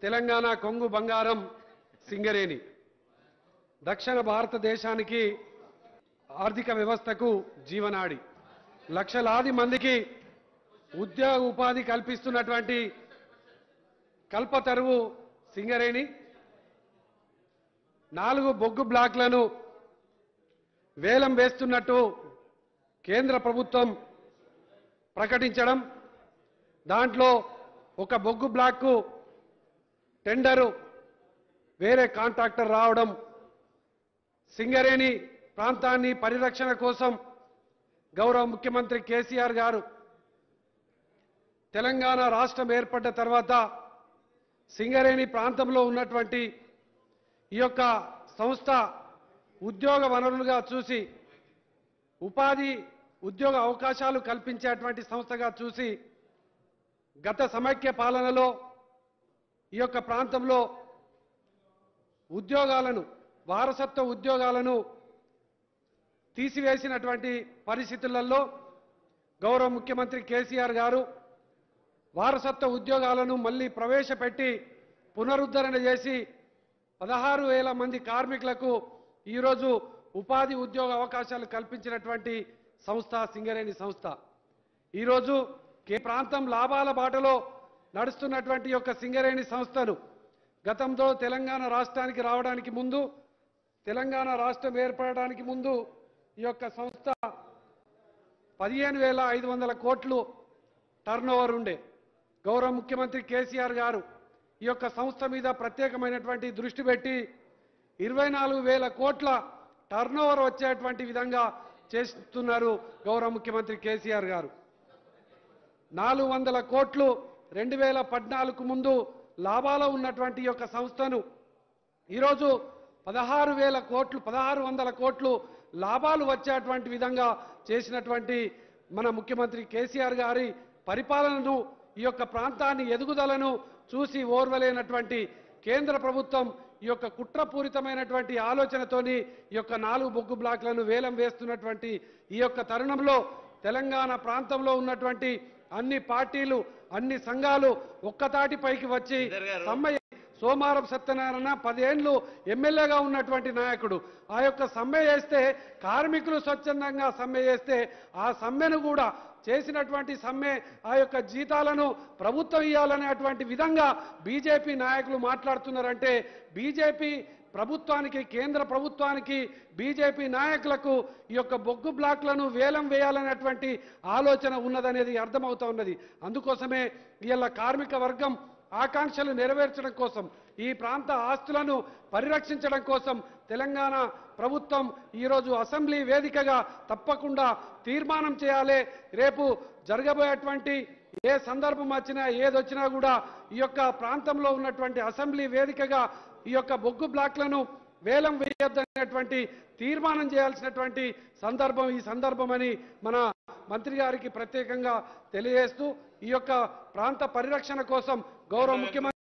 తెలంగాణ కొంగు బంగారం సింగరేణి దక్షిణ భారతదేశానికి ఆర్థిక వ్యవస్థకు జీవనాడి లక్షలాది మందికి ఉద్యోగ ఉపాధి కల్పిస్తున్నటువంటి కల్పతరువు సింగరేణి నాలుగు బొగ్గు బ్లాక్లను వేలం వేస్తున్నట్టు కేంద్ర ప్రభుత్వం ప్రకటించడం దాంట్లో ఒక బొగ్గు బ్లాక్కు టెండరు వేరే కాంట్రాక్టర్ రావడం సింగరేణి ప్రాంతాన్ని పరిరక్షణ కోసం గౌరవ ముఖ్యమంత్రి కేసీఆర్ గారు తెలంగాణ రాష్ట్రం ఏర్పడ్డ తర్వాత సింగరేణి ప్రాంతంలో ఉన్నటువంటి ఈ యొక్క సంస్థ ఉద్యోగ వనరులుగా చూసి ఉపాధి ఉద్యోగ అవకాశాలు కల్పించేటువంటి సంస్థగా చూసి గత సమైక్య పాలనలో ఈ యొక్క ప్రాంతంలో ఉద్యోగాలను వారసత్వ ఉద్యోగాలను తీసివేసినటువంటి పరిస్థితులలో గౌరవ ముఖ్యమంత్రి కేసీఆర్ గారు వారసత్వ ఉద్యోగాలను మళ్ళీ ప్రవేశపెట్టి పునరుద్ధరణ చేసి పదహారు వేల మంది కార్మికులకు ఈరోజు ఉపాధి ఉద్యోగ అవకాశాలు కల్పించినటువంటి సంస్థ సింగరేణి సంస్థ ఈరోజు కే ప్రాంతం లాభాల బాటలో నడుస్తున్నటువంటి యొక్క సింగరేణి సంస్థను గతంలో తెలంగాణ రాష్ట్రానికి రావడానికి ముందు తెలంగాణ రాష్ట్రం ఏర్పడడానికి ముందు ఈ యొక్క సంస్థ పదిహేను వేల ఐదు వందల కోట్లు టర్న్ ఓవర్ ఉండే గౌరవ ముఖ్యమంత్రి కేసీఆర్ గారు ఈ యొక్క సంస్థ మీద ప్రత్యేకమైనటువంటి దృష్టి పెట్టి ఇరవై నాలుగు వేల కోట్ల టర్న్ ఓవర్ వచ్చేటువంటి విధంగా చేస్తున్నారు గౌరవ ముఖ్యమంత్రి కేసీఆర్ గారు నాలుగు వందల కోట్లు రెండు వేల పద్నాలుగు ముందు లాభాలో ఉన్నటువంటి ఈ యొక్క సంస్థను ఈరోజు పదహారు వేల కోట్లు పదహారు వందల కోట్లు లాభాలు వచ్చేటువంటి విధంగా చేసినటువంటి మన ముఖ్యమంత్రి కేసీఆర్ గారి పరిపాలనను ఈ యొక్క ప్రాంతాన్ని ఎదుగుదలను చూసి ఓర్వలేనటువంటి కేంద్ర ప్రభుత్వం ఈ యొక్క కుట్రపూరితమైనటువంటి ఆలోచనతోని ఈ యొక్క నాలుగు బొగ్గు బ్లాక్లను వేలం వేస్తున్నటువంటి ఈ యొక్క తరుణంలో తెలంగాణ ప్రాంతంలో ఉన్నటువంటి అన్ని పార్టీలు అన్ని సంఘాలు ఒక్కతాటి పైకి వచ్చి సమ్మె సోమారం సత్యనారాయణ పదేండ్లు ఎమ్మెల్యేగా ఉన్నటువంటి నాయకుడు ఆ యొక్క సమ్మె చేస్తే కార్మికులు స్వచ్ఛందంగా సమ్మె చేస్తే ఆ సమ్మెను కూడా చేసినటువంటి సమ్మె ఆ యొక్క జీతాలను ప్రభుత్వం ఇవ్వాలనేటువంటి విధంగా బీజేపీ నాయకులు మాట్లాడుతున్నారంటే బీజేపీ ప్రభుత్వానికి కేంద్ర ప్రభుత్వానికి బీజేపీ నాయకులకు ఈ యొక్క బొగ్గు బ్లాక్లను వేలం వేయాలనేటువంటి ఆలోచన ఉన్నదనేది అర్థమవుతా ఉన్నది అందుకోసమే ఇవాళ కార్మిక వర్గం ఆకాంక్షలు నెరవేర్చడం కోసం ఈ ప్రాంత ఆస్తులను పరిరక్షించడం కోసం తెలంగాణ ప్రభుత్వం ఈరోజు అసెంబ్లీ వేదికగా తప్పకుండా తీర్మానం చేయాలి రేపు జరగబోయేటువంటి ఏ సందర్భం వచ్చినా ఏదొచ్చినా కూడా ఈ యొక్క ప్రాంతంలో ఉన్నటువంటి అసెంబ్లీ వేదికగా ఈ యొక్క బొగ్గు బ్లాక్లను వేలం వేయొద్దనేటువంటి తీర్మానం చేయాల్సినటువంటి సందర్భం ఈ సందర్భం అని మన మంత్రి గారికి ప్రత్యేకంగా తెలియజేస్తూ ఈ యొక్క ప్రాంత పరిరక్షణ కోసం గౌరవ ముఖ్యమంత్రి